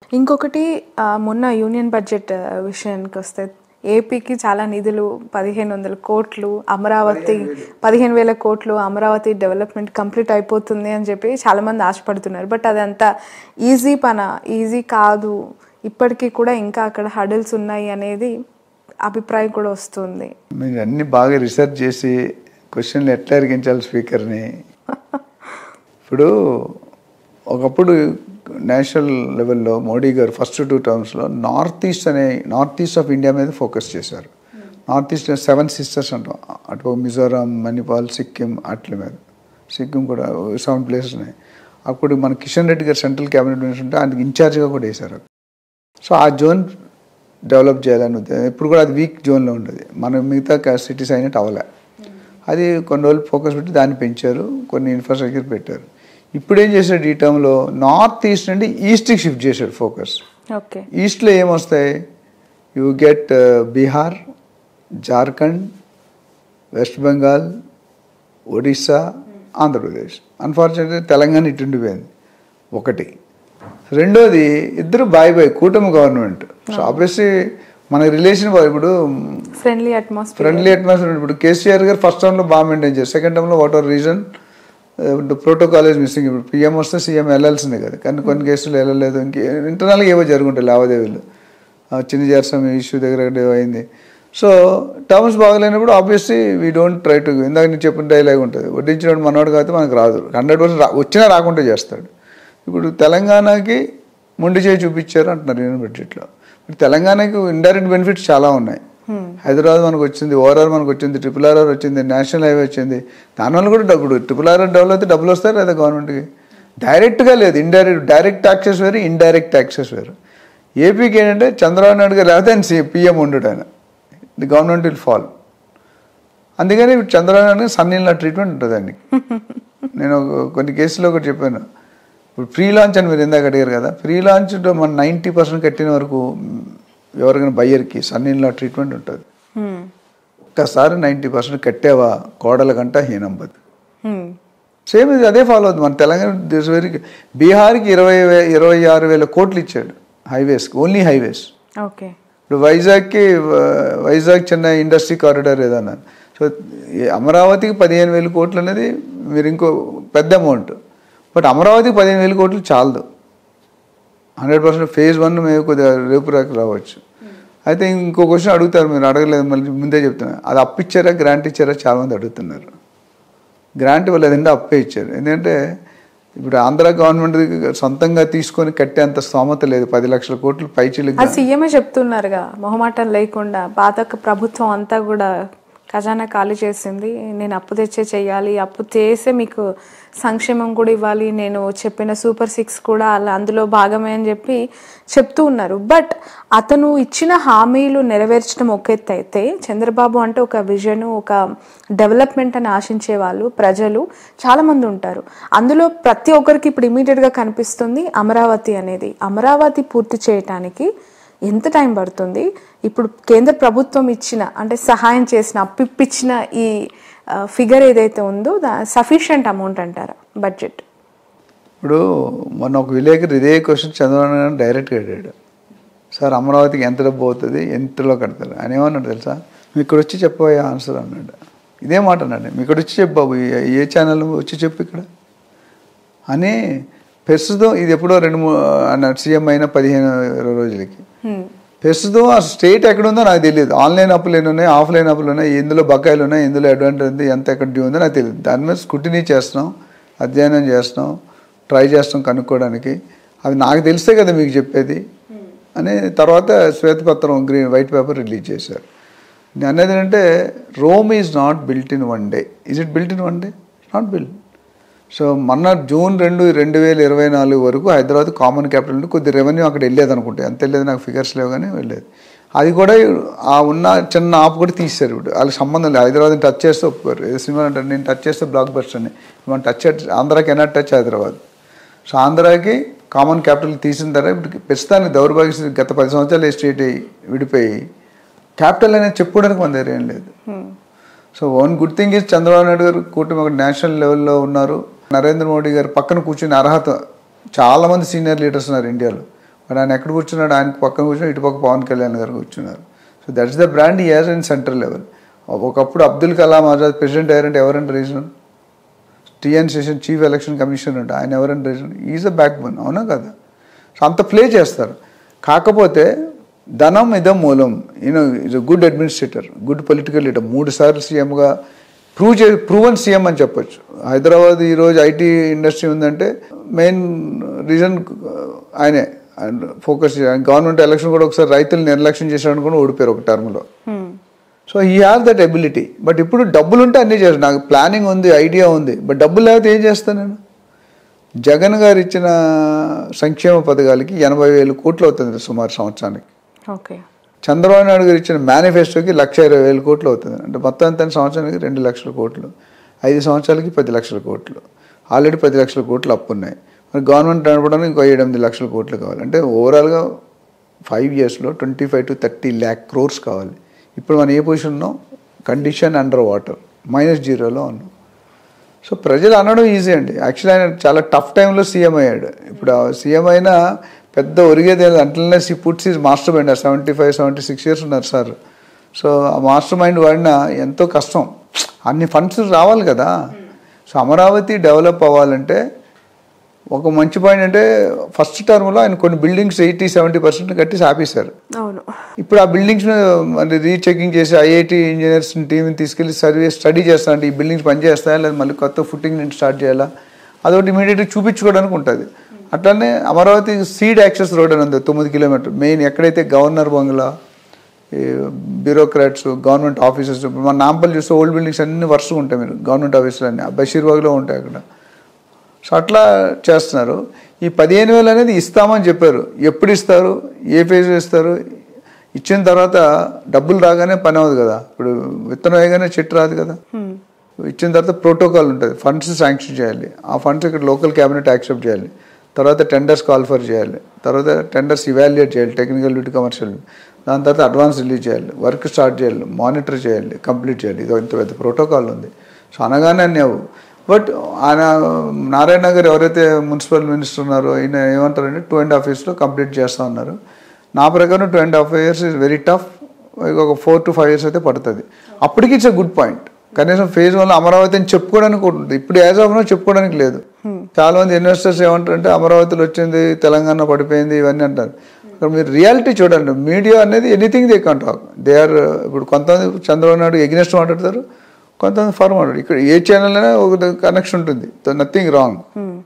ఇంకొకటి ఆ, మొన్న యూనియన్ బడ్జెట్ ఆ, విషయానికి వస్తే ఏపీకి చాలా నిధులు పదిహేను వందల కోట్లు అమరావతి పదిహేను వేల కోట్లు అమరావతి డెవలప్మెంట్ కంప్లీట్ అయిపోతుంది అని చెప్పి చాలా మంది ఆశపడుతున్నారు బట్ అదంతా ఈజీ పన ఈజీ కాదు ఇప్పటికీ కూడా ఇంకా అక్కడ హడల్స్ ఉన్నాయి అనేది అభిప్రాయం కూడా వస్తుంది మీరు అన్ని బాగా రీసెర్చ్ చేసి క్వశ్చన్లు ఎట్లా అరిగించాలి స్పీకర్ని ఇప్పుడు ఒకప్పుడు నేషనల్ లెవెల్లో మోడీ గారు ఫస్ట్ టూ టర్మ్స్లో నార్త్ ఈస్ట్ అనే నార్త్ ఈస్ట్ ఆఫ్ ఇండియా మీద ఫోకస్ చేశారు నార్త్ ఈస్ట్ సెవెన్ సిస్టర్స్ అంటాం అటు మిజోరాం మణిపాల్ సిక్కిం అట్ల మీద సిక్కిం కూడా సెవెన్ ప్లేసెస్ ఉన్నాయి అప్పుడు మన కిషన్ రెడ్డి గారు సెంట్రల్ క్యాబినెట్ మినిస్టర్ ఉంటే ఆయనకి ఇన్ఛార్జ్గా కూడా వేశారు సో ఆ జోన్ డెవలప్ చేయాలని ఉద్దేశం ఇప్పుడు కూడా అది వీక్ జోన్లో ఉండేది మన మిగతా సిటీస్ అయినట్టు అవ్వలే అది కొన్ని రోజులు ఫోకస్ పెట్టి దాన్ని పెంచారు కొన్ని ఇన్ఫ్రాస్ట్రక్చర్ పెట్టారు ఇప్పుడు ఏం చేశాడు ఈ టర్మ్లో నార్త్ ఈస్ట్ నుండి ఈస్ట్కి షిఫ్ట్ చేశాడు ఫోకస్ ఓకే ఈస్ట్లో ఏమొస్తాయి you get Bihar Jharkhand west Bengal Odisha Andhra Pradesh unfortunately Telangana ఇటు ఉండిపోయింది ఒకటి రెండోది ఇద్దరు బాయ్ బాయ్ కూటమి గవర్నమెంట్ సో ఆబ్వియస్లీ మన రిలేషన్ ఇప్పుడు ఫ్రెండ్లీ అట్మాస్ఫియర్ ఫ్రెండ్లీ అట్మాస్ఫియర్ ఇప్పుడు కేసీఆర్ గారు ఫస్ట్ టర్మ్లో బాగా మెయింటైన్ చేశారు సెకండ్ టర్మ్లో what are reason protocol is missing ఇప్పుడు పిఎం వస్తే సీఎం వెళ్ళాల్సిందే కదా కానీ కొన్ని కేసులు వెళ్ళలేదు ఇంక ఇంటర్నల్గా ఏవో జరుగుంటాయి లావాదేవీలు ఆ చిన్న చేరసం ఇష్యూ దగ్గర ఎక్కడ ఏవో అయింది సో టర్మ్స్ బాగలేనప్పుడు obviously we don't try to ఇందాక నేను చెప్పిన డైలాగ్ ఉంటుంది వడ్డించడం మనోడు కాకపోతే మనకు రాదు హండ్రెడ్ పర్సెంట్ వచ్చినా రాకుండా చేస్తాడు ఇప్పుడు తెలంగాణకి మొండి చేయి చూపించారు అంటున్నారు యూనియన్ బడ్జెట్లో ఇప్పుడు తెలంగాణకి ఇండైరెక్ట్ బెనిఫిట్స్ చాలా ఉన్నాయి హైదరాబాద్ మనకు వచ్చింది ఓఆర్ఆర్ మనకు వచ్చింది ట్రిపుల్ ఆర్ఆర్ వచ్చింది నేషనల్ హైవే వచ్చింది దానివల్ల కూడా డబ్బులు ట్రిపుల్ ఆర్ఆర్ డెవలప్ అయితే డబ్బులు వస్తాయి లేదా గవర్నమెంట్కి డైరెక్ట్గా లేదు ఇండైరెక్ట్ డైరెక్ట్ ట్యాక్సెస్ వేరు ఇండైరెక్ట్ ట్యాక్సెస్ వేరు ఏపీకి ఏంటంటే చంద్రబాబు నాయుడు గారు లేకపోతే ఆయన పిఎం ఉండడు ఆయన ది గవర్నమెంట్ విల్ ఫాల్ అందుకని ఇప్పుడు చంద్రబాబు నాయుడు సన్నీళ్ళ ట్రీట్మెంట్ ఉంటుంది ఆయనకి నేను ఒక- కొన్ని కేసులో ఒకటి చెప్పాను ఇప్పుడు ఫ్రీ లాంచ్ అని మీరు ఇందాక అడిగారు కదా ఫ్రీ లాంచ్ మన నైంటీ పర్సెంట్ కట్టిన వరకు మ్, ఎవరికైనా బయ్యర్కి సన్నీళ్ళ ట్రీట్మెంట్ ఉంటుంది ఒక్కసారి నైంటీ పర్సెంట్ కట్టావా కోడల కంట హీనంబది సేమ్ ఇది అదే ఫాలో అవుతుంది మన తెలంగాణ దిస్ వెరీ బీహార్కి ఇరవై వే ఇరవై ఆరు వేల కోట్లు ఇచ్చాడు హైవేస్కి ఓన్లీ హైవేస్ ఓకే ఇప్పుడు వైజాగ్కి వ- వైజాగ్ చెన్నై ఇండస్ట్రీ కారిడార్ ఏదన్నా సో ఈ అమరావతికి పదిహేను వేల కోట్లు అనేది మీరు ఇంకో పెద్ద అమౌంట్ బట్ అమరావతికి పదిహేను వేల కోట్లు చాలదు హండ్రెడ్ పర్సెంట్ ఫేజ్ వన్ మేము కొద్దిగా రేపు రాక రావచ్చు అయితే ఇంకో క్వశ్చన్ అడుగుతారు మీరు అడగలేదు మళ్ళీ ముందే చెప్తున్నా అది అప్పు ఇచ్చారా గ్రాంట్ ఇచ్చారా చాలామంది అడుగుతున్నారు గ్రాంట్ లేదంటే అప్పే ఇచ్చారు ఎందుకంటే ఇప్పుడు ఆంధ్ర గవర్నమెంట్ సొంతంగా తీసుకొని కట్టేంత స్తోమత లేదు పది లక్షల కోట్లు పైచీలకు అది సీఎంఏ చెప్తున్నారుగా మొహమాటం లేకుండా పాత ప్రభుత్వం అంతా కూడా ఖజానా ఖాళీ చేసింది నేను అప్పు తెచ్చే చెయ్యాలి అప్పు చేసే మీకు సంక్షేమం కూడా ఇవ్వాలి నేను చెప్పిన సూపర్ సిక్స్ కూడా అలా అందులో భాగమే అని చెప్పి చెప్తూ ఉన్నారు బట్ అతను ఇచ్చిన హామీలు నెరవేర్చడం ఒక ఎత్తు అయితే చంద్రబాబు అంటే ఒక విజన్ ఒక డెవలప్మెంట్ అని ఆశించే వాళ్ళు ప్రజలు చాలా మంది ఉంటారు అందులో ప్రతి ఒక్కరికి ఇప్పుడు immediate గా కనిపిస్తుంది అమరావతి అనేది అమరావతి పూర్తి చేయటానికి ఎంత టైం పడుతుంది ఇప్పుడు కేంద్ర ప్రభుత్వం ఇచ్చిన అంటే సహాయం చేసిన అప్పిప్పించిన ఈ ఫిగర్ ఏదైతే ఉందో సఫిషియంట్ అమౌంట్ అంటారా బడ్జెట్ ఇప్పుడు మొన్న ఒక విలేకరు ఇదే క్వశ్చన్ చంద్రబాబు నాయుడు డైరెక్ట్గా అడిగాడు సార్ అమరావతికి ఎంత డబ్బు అవుతుంది ఎంతలో కడతారు ఆయన ఏమన్నాడు తెలుసా మీ ఇక్కడ వచ్చి చెప్పబోయే ఆన్సర్ అన్నాడు ఇదే మాట అన్నాడు మీ ఇక్కడ వచ్చి చెప్పు బాబు ఏ- ఏ ఛానల్ వచ్చి చెప్పు ఇక్కడ అని ప్రస్తుతం ఇది ఎప్పుడో రెండు మూడు అన్నాడు సీఎం అయిన పదిహేను ఇరవై రోజులకి ప్రస్తుతం ఆ స్టేట్ ఎక్కడ ఉందో నాకు తెలియదు ఆన్లైన్ అప్పులు ఎన్ని ఉన్నాయి ఆఫ్లైన్ అప్పులు ఉన్నాయి ఎందులో బకాయిలు ఉన్నాయి ఎందులో అడ్వాంటేజ్ ఉంది ఎంత ఎక్కడ డ్యూ ఉందో నాకు తెలియదు దాని మీద స్కుటినీ చేస్తున్నాం అధ్యయనం చేస్తున్నాం ట్రై చేస్తాం కనుక్కోవడానికి అది నాకు తెలిస్తే కదా మీకు చెప్పేది అని తర్వాత శ్వేతపత్రం గ్రీన్ వైట్ పేపర్ రిలీజ్ చేశారు నేను అనేది ఏంటంటే Rome is not built in one day is it built in one day not built so మొన్న జూన్ రెండు రెండు వేల ఇరవై నాలుగు వరకు హైదరాబాద్ కామన్ క్యాపిటల్ నుండి కొద్ది రెవెన్యూ అక్కడ వెళ్ళేది అనుకుంటే ఎంత వెళ్ళేది నాకు ఫిగర్స్ లేవు కానీ వెళ్ళేది అది కూడా ఆ ఉన్న చిన్న ఆప్ కూడా తీశారు ఇప్పుడు వాళ్ళకి సంబంధం లేదు హైదరాబాద్ టచ్ చేస్తే ఒప్పుకోరు ఏ సినిమా అంటారు నేను టచ్ చేస్తే బ్లాక్ బస్టర్ అని మనం టచ్ ఆంధ్రాకి ఎన్నట్ టచ్ హైదరాబాద్ సో ఆంధ్రాకి కామన్ క్యాపిటల్ తీసిన తర్వాత ఇప్పుడు ప్రస్తుతానికి దౌర్భాగ్య స్థితి గత పది సంవత్సరాలు స్టేట్ అయ్యి విడిపోయి క్యాపిటల్ అనేది చెప్పుకోవడానికి మన దగ్గర ఏం లేదు so one good thing is Chandrababu Naidu garu కూటమి ఒక నేషనల్ లెవెల్లో ఉన్నారు నరేంద్ర మోడీ గారు పక్కన కూర్చునే అర్హత చాలా మంది సీనియర్ లీడర్స్ ఉన్నారు ఇండియాలో బట్ ఆయన ఎక్కడ కూర్చున్నాడు ఆయనకు పక్కన కూర్చుని ఇటు పక్క పవన్ కళ్యాణ్ గారు కూర్చున్నారు సో దట్స్ ద బ్రాండ్ ఈ యాజ్ ఇన్ సెంట్రల్ లెవెల్ ఒకప్పుడు అబ్దుల్ కలాం ఆజాద్ ప్రెసిడెంట్ అయ్యారంటే ఎవరంటే reason TN Seshan chief election commission అంటే ఆయన ఎవరంటే reason is a backbone అవునా కదా సో అంత ప్లే చేస్తారు కాకపోతే ధనం ఇదం మూలం ఈయన is good administrator good political leader మూడు సార్లు సీఎంగా ప్రూవ్ చే ప్రూవన్ సీఎం అని చెప్పొచ్చు హైదరాబాద్ ఈరోజు ఐటీ ఇండస్ట్రీ ఉందంటే మెయిన్ రీజన్ ఆయనే అండ్ ఫోకస్ గవర్నమెంట్ ఎలక్షన్ కూడా ఒకసారి రైతులు నిర్లక్ష్యం చేశాడని కూడా ఓడిపోయారు ఒక టర్మ్లో సో ఈ హ్యావ్ దట్ ఎబిలిటీ బట్ ఇప్పుడు డబ్బులు ఉంటే అన్నీ చేస్తాను నాకు ప్లానింగ్ ఉంది ఐడియా ఉంది బట్ డబ్బులు లేకపోతే ఏం చేస్తాను నేను జగన్ గారు ఇచ్చిన సంక్షేమ పథకాలకి ఎనభై వేలు కోట్లు అవుతుంది సుమారు సంవత్సరానికి ఓకే చంద్రబాబు నాయుడు గారు ఇచ్చిన మేనిఫెస్టోకి లక్ష ఇరవై వేల కోట్లు అవుతుంది అంటే మొత్తం అంతా సంవత్సరానికి రెండు లక్షల కోట్లు ఐదు సంవత్సరాలకి పది లక్షల కోట్లు ఆల్రెడీ పది లక్షల కోట్లు అప్పు ఉన్నాయి మరి గవర్నమెంట్ నడపడానికి ఇంకో ఎనిమిది లక్షల కోట్లు కావాలి అంటే ఓవరాల్గా ఫైవ్ ఇయర్స్లో twenty five to thirty lakh crores కావాలి ఇప్పుడు మనం ఏ పొజిషన్ ఉన్నాం కండిషన్ అండర్ వాటర్ మైనస్ జీరోలో ఉన్నాం సో ప్రజలు అనడం ఈజీ అండి యాక్చువల్లీ ఆయన చాలా టఫ్ టైంలో సీఎం అయ్యాడు ఇప్పుడు సీఎం అయినా పెద్ద ఒరిగేది అంటలనే see puts is master mind seventy five seventy six years ఉన్నారు సార్ సో ఆ మాస్టర్ మైండ్ వాడిన ఎంతో కష్టం అన్ని ఫండ్స్ రావాలి కదా సో అమరావతి డెవలప్ అవ్వాలంటే ఒక మంచి పాయింట్ అంటే ఫస్ట్ టర్మ్లో ఆయన కొన్ని బిల్డింగ్స్ ఎయిటీ సెవెంటీ పర్సెంట్ కట్టి ఆపేశారు అవును ఇప్పుడు ఆ బిల్డింగ్స్ మళ్ళీ రీచెకింగ్ చేసి ఐఐటి ఇంజనీర్స్ టీంని తీసుకెళ్లి సర్వే స్టడీ చేస్తానంటే ఈ బిల్డింగ్స్ పనిచేస్తాయా లేదా మళ్ళీ కొత్త ఫుట్టింగ్ నుంచి స్టార్ట్ చేయాలా అదొకటి ఇమీడియట్గా చూపించుకోవడానికి ఉంటుంది అట్లనే అమరావతి సీడ్ యాక్సెస్ రోడ్ అని ఉంది తొమ్మిది కిలోమీటర్ మెయిన్ ఎక్కడైతే గవర్నర్ బంగ్లా ఈ బ్యూరోక్రాట్స్ గవర్నమెంట్ ఆఫీసెస్ ఇప్పుడు మన నాంపల్లి చూస్తే ఓల్డ్ బిల్డింగ్స్ అన్ని వరుసగా ఉంటాయి మీరు గవర్నమెంట్ ఆఫీసులు అన్ని బషీర్బాగ్లో ఉంటాయి అక్కడ సో అట్లా చేస్తున్నారు ఈ పదిహేను వేలు అనేది ఇస్తామని చెప్పారు ఎప్పుడు ఇస్తారు ఏ ఫేజ్ ఇస్తారు ఇచ్చిన తర్వాత డబ్బులు రాగానే పని అవ్వదు కదా ఇప్పుడు విత్తనం వేయగానే చెట్టు రాదు కదా ఇచ్చిన తర్వాత ప్రోటోకాల్ ఉంటుంది ఫండ్స్ శాంక్షన్ చేయాలి ఆ ఫండ్స్ ఇక్కడ లోకల్ క్యాబినెట్ యాక్సెప్ట్ చేయాలి తర్వాత టెండర్స్ కాల్ఫర్ చేయాలి తర్వాత టెండర్స్ ఇవాల్యుయేట్ చేయాలి టెక్నికల్ డ్యూటీ కమర్షియల్ దాని తర్వాత అడ్వాన్స్ రిలీజ్ చేయాలి వర్క్ స్టార్ట్ చేయాలి మానిటర్ చేయాలి కంప్లీట్ చేయాలి ఇది ఇంత పెద్ద ప్రోటోకాల్ ఉంది సో అనగానే అన్నీ అవ్వు బట్ ఆయన నారాయణ గారు ఎవరైతే మున్సిపల్ మినిస్టర్ ఉన్నారో ఆయన ఏమంటారంటే టూ అండ్ హాఫ్ ఇయర్స్లో కంప్లీట్ చేస్తా ఉన్నారు నా ప్రకారం two and half years is very tough ఒక ఫోర్ టు ఫైవ్ ఇయర్స్ అయితే పడుతుంది అప్పటికి ఇట్స్ గుడ్ పాయింట్ కనీసం ఫేజ్ వన్ అమరావతి అని చెప్పుకోవడానికి కూడా ఉంటుంది ఇప్పుడు యాజ్ ఆఫ్ నో చెప్పుకోవడానికి లేదు చాలా మంది ఇన్వెస్టర్స్ ఏమంటారంటే అమరావతిలో వచ్చింది తెలంగాణ పడిపోయింది ఇవన్నీ అంటారు ఇక్కడ మీరు రియాలిటీ చూడండి మీడియా అనేది anything they can talk they are ఇప్పుడు కొంతమంది చంద్రబాబు నాయుడు ఎగ్నెస్ట్ మాట్లాడతారు కొంతమంది ఫార్ మాట్లాడు ఇక్కడ ఏ ఛానల్ అయినా ఒక కనెక్షన్ ఉంటుంది నథింగ్ రాంగ్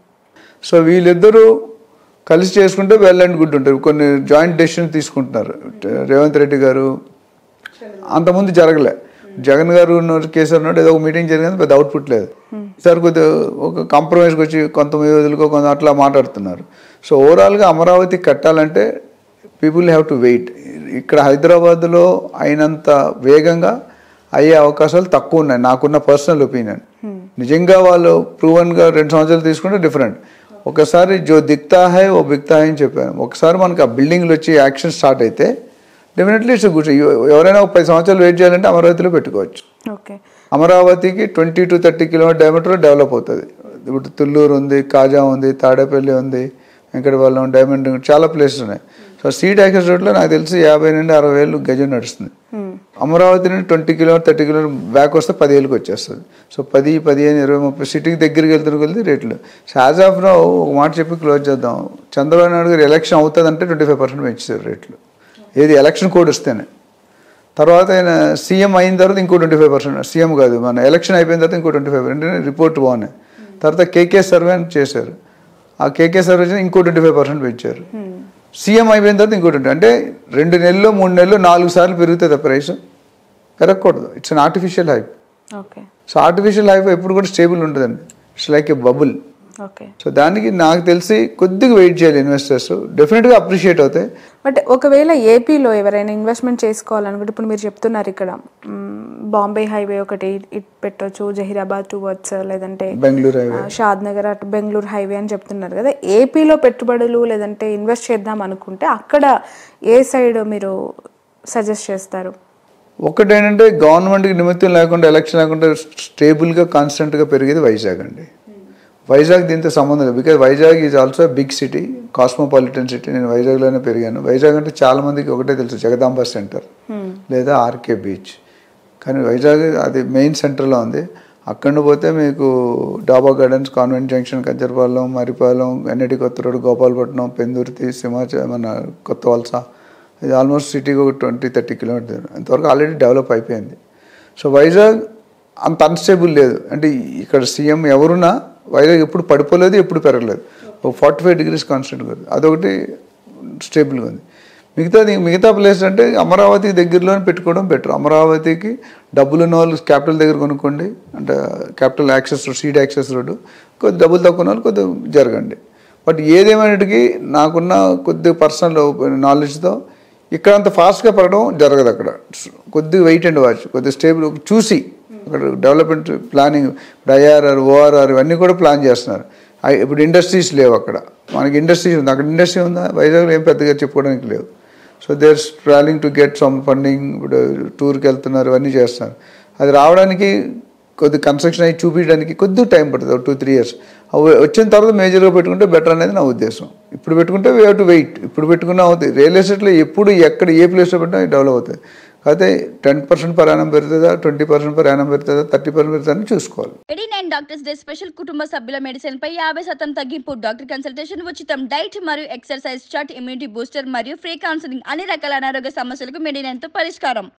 సో వీళ్ళిద్దరూ కలిసి చేసుకుంటే వెల్ అండ్ గుడ్ ఉంటారు కొన్ని జాయింట్ డెసిషన్ తీసుకుంటున్నారు రేవంత్ రెడ్డి గారు అంతకుముందు జరగలే జగన్ గారు ఉన్న కేసీఆర్ ఉన్నాడు ఏదో ఒక మీటింగ్ జరిగింది పెద్ద అవుట్పుట్ లేదు సార్ కొద్దిగా ఒక కాంప్రమైజ్కి వచ్చి కొంత వదులుకో కొంత అట్లా మాట్లాడుతున్నారు సో ఓవరాల్గా అమరావతి కట్టాలంటే పీపుల్ హ్యావ్ టు వెయిట్ ఇక్కడ హైదరాబాద్లో అయినంత వేగంగా అయ్యే అవకాశాలు తక్కువ ఉన్నాయి నాకున్న పర్సనల్ ఒపీనియన్ నిజంగా వాళ్ళు ప్రూవన్గా రెండు సంవత్సరాలు తీసుకుంటే డిఫరెంట్ ఒకసారి జో దిక్తా హై ఓ బిక్తా హై అని చెప్పాను ఒకసారి మనకి ఆ బిల్డింగ్లు వచ్చి యాక్షన్ స్టార్ట్ అయితే డెఫినెట్లీ ఇట్స్ గుడ్ ఎవరైనా ఒక పది సంవత్సరాలు వెయిట్ చేయాలంటే అమరావతిలో పెట్టుకోవచ్చు ఓకే అమరావతికి twenty to thirty kilometre diameter develop అవుతుంది ఇప్పుడు తుళ్ళూరు ఉంది కాజా ఉంది తాడేపల్లి ఉంది వెంకటపాలెం డైమండ్ రింగ్ చాలా ప్లేసెస్ ఉన్నాయి సో సీట్ యాక్సెస్ రోడ్లో నాకు తెలిసి యాభై నుండి అరవై వేలు గజం నడుస్తుంది అమరావతి నుండి twenty kilometre thirty kilometre back వస్తే పదివేలకు వచ్చేస్తుంది సో పది పదిహేను ఇరవై ముప్పై సిటీకి దగ్గరికి వెళ్తున్న కొలిది రేట్లు సో యాజ్ ఆఫ్ నో ఒక మాట చెప్పి క్లోజ్ చేద్దాం చంద్రబాబు నాయుడు గారు ఎలక్షన్ అవుతుందంటే ట్వంటీ ఫైవ్ పర్సెంట్ పెంచారు రేట్లు ఏది ఎలక్షన్ కోడ్ వస్తేనే తర్వాత ఆయన సీఎం అయిన తర్వాత ఇంకో ట్వంటీ ఫైవ్ పర్సెంట్ సీఎం కాదు మన ఎలక్షన్ అయిపోయిన తర్వాత ఇంకో ట్వంటీ ఫైవ్ పర్సెంట్ రిపోర్ట్ బాగున్నాయి తర్వాత కేకే సర్వే అని చేశారు ఆ కేకే సర్వే చేసి ఇంకో ట్వంటీ ఫైవ్ పర్సెంట్ పెంచారు సీఎం అయిపోయిన తర్వాత ఇంకో ట్వంటీ అంటే రెండు నెలలు మూడు నెలలు నాలుగు సార్లు పెరుగుతుంది ఆ ప్రైస్ పెరగకూడదు it's an artificial hype okay so artificial hype ఎప్పుడు కూడా స్టేబుల్ ఉంటుందండి it's like a bubble okay so దానికి నాకు తెలిసి కొద్దిగా వెయిట్ చేయాలి ఇన్వెస్టర్స్ డెఫినెట్గా అప్రిషియేట్ అవుతాయి బట్ ఒకవేళ ఏపీలో ఎవరైనా ఇన్వెస్ట్మెంట్ చేసుకోవాలనుకుంటే ఇప్పుడు మీరు చెప్తున్నారు ఇక్కడ మ్, బాంబే హైవే ఒకటి ఇట్ పెట్టొచ్చు జహీరాబాద్ టువర్డ్స్ లేదంటే బెంగళూరు హైవే ఆ, షాద్ నగర్ అటు బెంగళూరు హైవే అని చెప్తున్నారు కదా ఏపీలో పెట్టుబడులు లేదంటే ఇన్వెస్ట్ చేద్దాం అనుకుంటే అక్కడ ఏ సైడ్ మీరు సజెస్ట్ చేస్తారు ఒకటేంటంటే గవర్నమెంట్కి నిమిత్తం లేకుండా ఎలక్షన్ లేకుండా స్టేబుల్గా కాన్స్టెంట్గా పెరిగేది వైజాగ్ అండి వైజాగ్ దీంతో సంబంధం లేదు because Vizag is also big city cosmopolitan city నేను వైజాగ్లోనే పెరిగాను వైజాగ్ అంటే చాలా మందికి ఒకటే తెలుసు జగదాంబ సెంటర్ లేదా ఆర్కే బీచ్ కానీ వైజాగ్ అది మెయిన్ సెంటర్లో ఉంది అక్కడ నుండి పోతే మీకు Daba Gardens convent junction Kancharapalem Marripalem NIT కొత్త రోడ్ గోపాలపట్నం పెందుర్తి సింహాచ మన కొత్త వలస ఇది ఆల్మోస్ట్ సిటీకి ఒక ట్వంటీ థర్టీ కిలోమీటర్ ఇంతవరకు ఆల్రెడీ డెవలప్ అయిపోయింది సో వైజాగ్ అంత అన్స్టేబుల్ లేదు అంటే ఇక్కడ సీఎం ఎవరున్నా వైజాగ్ ఎప్పుడు పడిపోలేదు ఎప్పుడు పెరగలేదు ఒక ఫార్టీ ఫైవ్ డిగ్రీస్ కాన్స్టెంట్గా ఉంది అదొకటి స్టేబుల్గా ఉంది మిగతాది మిగతా ప్లేస్ అంటే అమరావతికి దగ్గరలోనే పెట్టుకోవడం బెటర్ అమరావతికి డబ్బులు ఉన్న వాళ్ళు క్యాపిటల్ దగ్గర కొనుక్కోండి అంటే capital access road seed access road కొద్ది డబ్బులు తక్కువ ఉన్న వాళ్ళు కొద్దిగా జరగండి బట్ ఏదేమైనటికీ నాకున్న కొద్ది పర్సనల్ నాలెడ్జ్తో ఇక్కడ అంత ఫాస్ట్గా పడడం జరగదు అక్కడ కొద్దిగా వెయిట్ అండ్ వాచ్ కొద్దిగా స్టేబుల్ చూసి అక్కడ డెవలప్మెంట్ ప్లానింగ్ ఇప్పుడు ఐఆర్ఆర్ ఓఆర్ఆర్ ఇవన్నీ కూడా ప్లాన్ చేస్తున్నారు ఐ- ఇప్పుడు ఇండస్ట్రీస్ లేవు అక్కడ మనకి ఇండస్ట్రీస్ ఉంది అక్కడ ఇండస్ట్రీ ఉందా వైజాగ్లో ఏం పెద్దగా చెప్పుకోవడానికి లేవు so they are travelling to get some funding ఇప్పుడు టూర్కి వెళ్తున్నారు ఇవన్నీ చేస్తున్నారు అది రావడానికి కొద్ది కన్స్ట్రక్షన్ అయ్యి చూపించడానికి కొద్దిగా టైం పడుతుంది టూ త్రీ ఇయర్స్ వచ్చిన తర్వాత మేజర్గా పెట్టుకుంటే బెటర్ అనేది నా ఉద్దేశం ఇప్పుడు పెట్టుకుంటే వీ హ్యావ్ టు వెయిట్ ఇప్పుడు పెట్టుకున్నా అవుతుంది రియల్ ఎస్టేట్లో ఎప్పుడు ఎక్కడ ఏ ప్లేస్లో పెట్టినా డెవలప్ అవుతుంది కాకపోతే టెన్ పర్సెంట్ పర్ యానం పెరుగుతుందా ట్వంటీ పర్సెంట్ పర్ యానం పెరుగుతుందా థర్టీ పర్సెంట్ పెరుగుతుందా అని చూసుకోవాలి eighty nine doctors day special కుటుంబ సభ్యుల మెడిసిన్ పై యాభై శాతం తగ్గింపు డాక్టర్ కన్సల్టేషన్ ఉచితం డైట్ మరియు ఎక్సర్సైజ్ చార్ట్ ఇమ్యూనిటీ బూస్టర్ మరియు ఫ్రీ కౌన్సిలింగ్ అన్ని రకాల అనారోగ్య సమస్యలకు మెడినైన్ తో పరిష్కారం